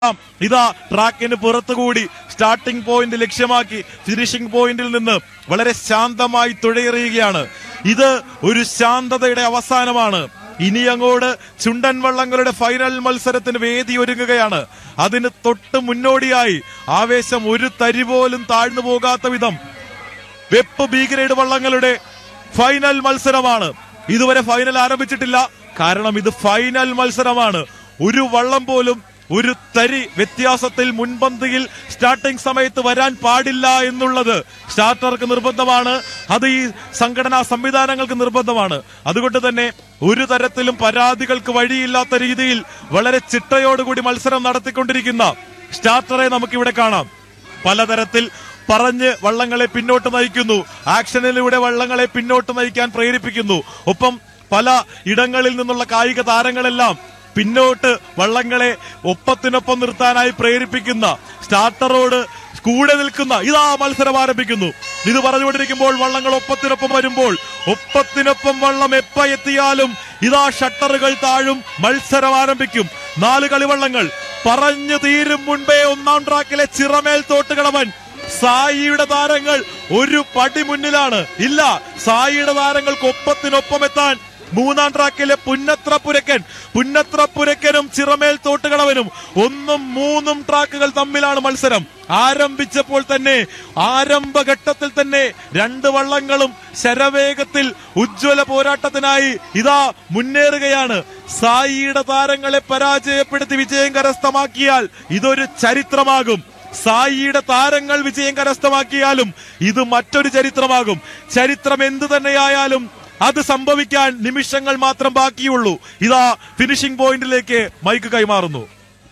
ഇതാ ട്രാക്കിന് പുറത്തുകൂടി സ്റ്റാർട്ടിംഗ് പോയിന്റ് ലക്ഷ്യമാക്കി ഫിനിഷിംഗ് പോയിന്റിൽ നിന്ന് വളരെ ശാന്തമായി തുഴയെറിയുകയാണ് ഇത് ഒരു ശാന്തതയുടെ അവസാനമാണ് ഇനി അങ്ങോട്ട് ചുണ്ടൻ വള്ളങ്ങളുടെ ഫൈനൽ മത്സരത്തിന് വേദി ഒരുങ്ങുകയാണ് അതിന് തൊട്ട് മുന്നോടിയായി ആവേശം ഒരു തരി പോലും താഴ്ന്നു പോകാത്ത വിധം വെപ്പ് ബി ഗ്രേഡ് വള്ളങ്ങളുടെ ഫൈനൽ മത്സരമാണ് ഇതുവരെ ഫൈനൽ ആരംഭിച്ചിട്ടില്ല കാരണം ഇത് ഫൈനൽ മത്സരമാണ് ഒരു വള്ളം പോലും ഒരു തരി വ്യത്യാസത്തിൽ മുൻപന്തിയിൽ സ്റ്റാർട്ടിംഗ് സമയത്ത് വരാൻ പാടില്ല എന്നുള്ളത് സ്റ്റാർട്ടർക്ക് നിർബന്ധമാണ് അത് ഈ സംഘടനാ സംവിധാനങ്ങൾക്ക് നിർബന്ധമാണ് അതുകൊണ്ട് തന്നെ ഒരു തരത്തിലും പരാതികൾക്ക് വഴിയില്ലാത്ത രീതിയിൽ വളരെ ചിട്ടയോടുകൂടി മത്സരം നടത്തിക്കൊണ്ടിരിക്കുന്ന സ്റ്റാർട്ടറെ നമുക്കിവിടെ കാണാം പലതരത്തിൽ പറഞ്ഞ് വള്ളങ്ങളെ പിന്നോട്ട് നയിക്കുന്നു ആക്ഷനിലൂടെ വള്ളങ്ങളെ പിന്നോട്ട് നയിക്കാൻ പ്രേരിപ്പിക്കുന്നു ഒപ്പം പല ഇടങ്ങളിൽ നിന്നുള്ള കായിക താരങ്ങളെല്ലാം പിന്നോട്ട് വള്ളങ്ങളെ ഒപ്പത്തിനൊപ്പം നിർത്താനായി പ്രേരിപ്പിക്കുന്ന സ്റ്റാർട്ടറോട് കൂടെ നിൽക്കുന്ന ഇതാ മത്സരം ആരംഭിക്കുന്നു ഇത് പറഞ്ഞുകൊണ്ടിരിക്കുമ്പോൾ വള്ളങ്ങൾ ഒപ്പത്തിനൊപ്പം വരുമ്പോൾ ഒപ്പത്തിനൊപ്പം വള്ളം എപ്പ എത്തിയാലും ഇതാ ഷട്ടറുകൾ താഴും മത്സരം ആരംഭിക്കും നാല് കളിവള്ളങ്ങൾ പറഞ്ഞു തീരും മുൻപേ ഒന്നാം ട്രാക്കിലെ ചിറമേൽ തോട്ടുകളവൻ സായിയുടെ താരങ്ങൾ ഒരു പടി മുന്നിലാണ് ഇല്ല സായിയുടെ താരങ്ങൾക്ക് ഒപ്പത്തിനൊപ്പം എത്താൻ മൂന്നാം ട്രാക്കിലെ പുന്നത്ര പുരക്കൻ പുന്നത്ര പുരക്കനും ചിറമേൽ തോട്ടുകളവനും ഒന്നും മൂന്നും ട്രാക്കുകൾ തമ്മിലാണ് മത്സരം ആരംഭിച്ചപ്പോൾ തന്നെ ആരംഭഘട്ടത്തിൽ തന്നെ രണ്ട് വള്ളങ്ങളും ശരവേഗത്തിൽ ഉജ്ജ്വല പോരാട്ടത്തിനായി ഇതാ മുന്നേറുകയാണ് സായിയുടെ താരങ്ങളെ പരാജയപ്പെടുത്തി വിജയം കരസ്ഥമാക്കിയാൽ ഇതൊരു ചരിത്രമാകും സായിയുടെ താരങ്ങൾ വിജയം കരസ്ഥമാക്കിയാലും ഇത് മറ്റൊരു ചരിത്രമാകും ചരിത്രം എന്തു തന്നെയായാലും അത് സംഭവിക്കാൻ നിമിഷങ്ങൾ മാത്രം ബാക്കിയുള്ളൂ ഇതാ ഫിനിഷിംഗ് പോയിന്റിലേക്ക് മൈക്ക് കൈമാറുന്നു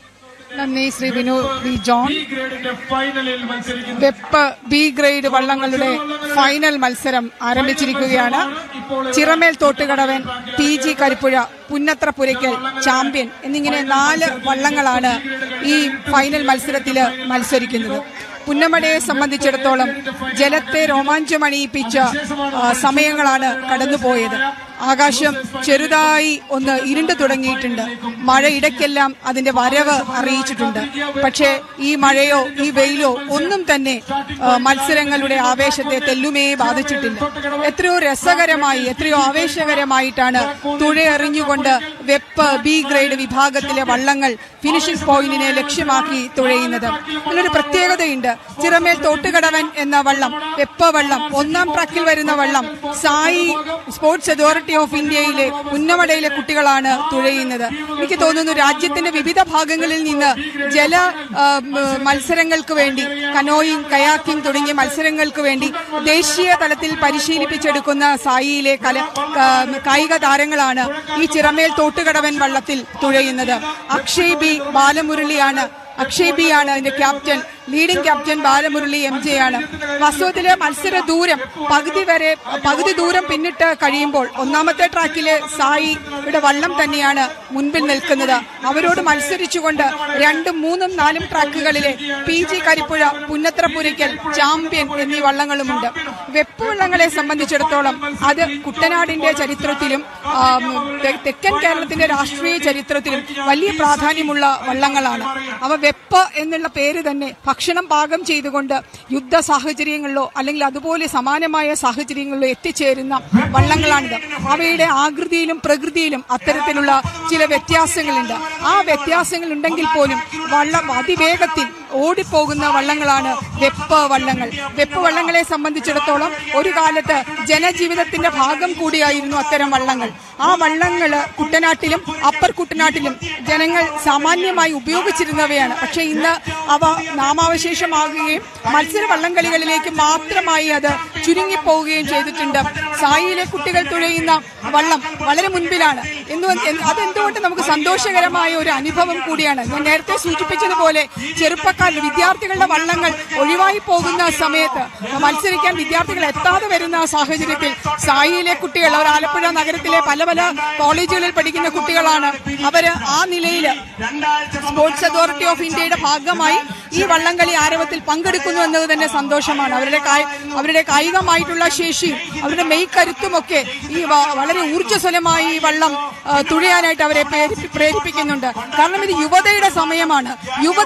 നന്ദി ശ്രീ വിനു വി ജോൺ ഈ ഗ്രേഡിന്റെ ഫൈനലിൽ മത്സരിക്കുന്ന വെപ്പ് ബി ഗ്രേഡ് വള്ളങ്ങളുടെ ഫൈനൽ മത്സരം ആരംഭിച്ചിരിക്കുകയാണ് Chiramel Thottukadavan P G Karippuzha Punnathra Purakkal champion എന്നിങ്ങനെ നാല് വള്ളങ്ങളാണ് ഈ ഫൈനൽ മത്സരത്തിൽ മത്സരിക്കുന്നത് പുന്നമടയെ സംബന്ധിച്ചിടത്തോളം ജലത്തെ രോമാഞ്ചമണിയിപ്പിച്ച ആ, സമയങ്ങളാണ് കടന്നുപോയത് ആകാശം ചെറുതായി ഒന്ന് ഇരുണ്ടു തുടങ്ങിയിട്ടുണ്ട് മഴ ഇടയ്ക്കെല്ലാം അതിന്റെ വരവ് അറിയിച്ചിട്ടുണ്ട് പക്ഷേ ഈ മഴയോ ഈ വെയിലോ ഒന്നും തന്നെ ആ, മത്സരങ്ങളുടെ ആവേശത്തെ തെല്ലുമേ ബാധിച്ചിട്ടില്ല എത്രയോ രസകരമായി എത്രയോ ആവേശകരമായിട്ടാണ് തുഴയെറിഞ്ഞുകൊണ്ട് വെപ്പ് ബി ഗ്രേഡ് വിഭാഗത്തിലെ വള്ളങ്ങൾ ഫിനിഷിംഗ് പോയിന്റിനെ ലക്ഷ്യമാക്കി തുഴയുന്നത് ഇതിലൊരു പ്രത്യേകതയുണ്ട് ചിറമേൽ തോട്ടുകടവൻ എന്ന വള്ളം വെപ്പ വള്ളം ഒന്നാം ട്രാക്കിൽ വരുന്ന വള്ളം സായി സ്പോർട്സ് അതോറിറ്റി ഓഫ് ഇന്ത്യയിലെ ഉന്നമടയിലെ കുട്ടികളാണ് തുഴയുന്നത് എനിക്ക് തോന്നുന്നു രാജ്യത്തിന്റെ വിവിധ ഭാഗങ്ങളിൽ നിന്ന് ജല ആ, മ, മത്സരങ്ങൾക്ക് വേണ്ടി കനോയിങ് കയാക്കിംഗ് തുടങ്ങിയ മത്സരങ്ങൾക്ക് വേണ്ടി ദേശീയ തലത്തിൽ പരിശീലിപ്പിച്ചെടുക്കുന്ന സായിയിലെ കല കാ- കായിക താരങ്ങളാണ് ഈ ചിറമേൽ തോട്ടുകടവൻ വള്ളത്തിൽ തുഴയുന്നത് അക്ഷയ് ബി ബാലമുരളിയാണ് അക്ഷയ് ബി ആണ് അതിന്റെ captain leading captain Balamurali M J ആണ് വാസ്തവത്തില് മത്സര ദൂരം പകുതി വരെ പകുതി ദൂരം പിന്നിട്ട് കഴിയുമ്പോൾ ഒന്നാമത്തെ ട്രാക്കിലെ സായിയുടെ വള്ളം തന്നെയാണ് മുൻപിൽ നിൽക്കുന്നത് അവരോട് മത്സരിച്ചുകൊണ്ട് രണ്ടും മൂന്നും നാലും ട്രാക്കുകളിലെ P G Karippuzha Punnathrapurakkal champion എന്നീ വള്ളങ്ങളുമുണ്ട് വെപ്പ് വള്ളങ്ങളെ സംബന്ധിച്ചിടത്തോളം അത് കുട്ടനാടിന്റെ ചരിത്രത്തിലും ആ, തെ- തെക്കൻ കേരളത്തിന്റെ രാഷ്ട്രീയ ചരിത്രത്തിലും വലിയ പ്രാധാന്യമുള്ള വള്ളങ്ങളാണ് അവ വെപ്പ് എന്നുള്ള പേര് തന്നെ ഭക്ഷണം പാകം ചെയ്തുകൊണ്ട് യുദ്ധ സാഹചര്യങ്ങളിലോ അല്ലെങ്കിൽ അതുപോലെ സമാനമായ സാഹചര്യങ്ങളിലോ എത്തിച്ചേരുന്ന വള്ളങ്ങളാണിത് അവയുടെ ആകൃതിയിലും പ്രകൃതിയിലും അത്തരത്തിലുള്ള ചില വ്യത്യാസങ്ങളുണ്ട് ആ വ്യത്യാസങ്ങൾ ഉണ്ടെങ്കിൽ പോലും വള്ളം അതിവേഗത്തിൽ ഓടിപ്പോകുന്ന വള്ളങ്ങളാണ് വെപ്പ് വള്ളങ്ങൾ വെപ്പ് വള്ളങ്ങളെ സംബന്ധിച്ചിടത്തോളം ഒരു കാലത്ത് ജനജീവിതത്തിന്റെ ഭാഗം കൂടിയായിരുന്നു അത്തരം വള്ളങ്ങൾ ആ വള്ളങ്ങൾ കുട്ടനാട്ടിലും അപ്പർ കുട്ടനാട്ടിലും ജനങ്ങൾ സാമാന്യമായി ഉപയോഗിച്ചിരുന്നവയാണ് പക്ഷെ ഇന്ന് അവ നാമാവശേഷമാകുകയും മത്സര വള്ളംകളികളിലേക്ക് മാത്രമായി അത് ചുരുങ്ങിപ്പോവുകയും ചെയ്തിട്ടുണ്ട് സായിയിലെ കുട്ടികൾ തുഴയുന്ന വള്ളം വളരെ മുൻപിലാണ് എന്തു എന്ത് അതെന്തുകൊണ്ട് നമുക്ക് സന്തോഷകരമായ ഒരു അനുഭവം കൂടിയാണ് ഞാൻ നേരത്തെ സൂചിപ്പിച്ചതുപോലെ ചെറുപ്പക്കാർ വിദ്യാർത്ഥികളുടെ വള്ളങ്ങൾ ഒഴിവായി പോകുന്ന സമയത്ത് മത്സരിക്കാൻ വിദ്യാർത്ഥികൾ എത്താതെ വരുന്ന സാഹചര്യത്തിൽ സായിയിലെ കുട്ടികൾ അവർ ആലപ്പുഴ നഗരത്തിലെ പല പല കോളേജുകളിൽ പഠിക്കുന്ന കുട്ടികളാണ് അവര് ആ നിലയിൽ സ്പോർട്സ് അതോറിറ്റി ഓഫ് ഇന്ത്യയുടെ ഭാഗമായി ഈ വള്ളംകളി ആരവത്തിൽ പങ്കെടുക്കുന്നു എന്നത് തന്നെ സന്തോഷമാണ് അവരുടെ കായി- അവരുടെ കായികമായിട്ടുള്ള ശേഷിയും അവരുടെ മെയ് കരുത്തുമൊക്കെ ഈ വ- വളരെ ഊർജ്ജസ്വലമായി ഈ വള്ളം ആ, തുഴയാനായിട്ട് അവരെ പ്രേരിപ്പി- പ്രേരിപ്പിക്കുന്നുണ്ട് കാരണം ഇത് യുവതയുടെ സമയമാണ് യുവതി